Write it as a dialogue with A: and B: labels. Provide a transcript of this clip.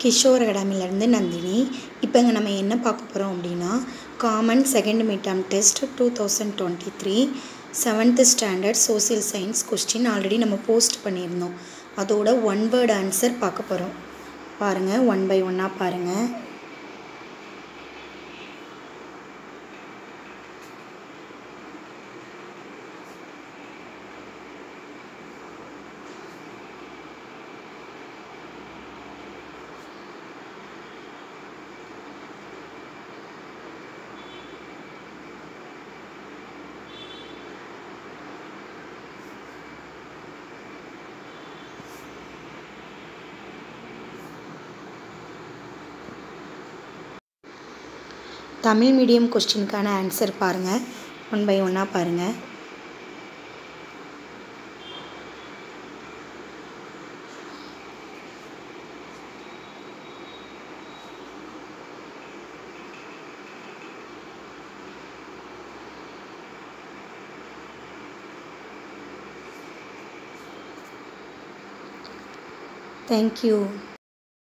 A: கிஷோர் அகாடமிலேருந்து நந்தினி இப்போ இங்கே நம்ம என்ன பார்க்க போகிறோம் அப்படின்னா common second midterm test two thousand twenty three seventh standard social science question already நம்ம போஸ்ட் பண்ணியிருந்தோம் அதோட ஒன் வேர்டு ஆன்சர் பார்க்க போகிறோம் பாருங்கள் ஒன் பை ஒன்னாக பாருங்கள் தமிழ் மீடியம் கொஸ்டினுக்கான ஆன்சர் பாருங்கள் ஒன் பை ஒன்னாக பாருங்கள் தேங்க்யூ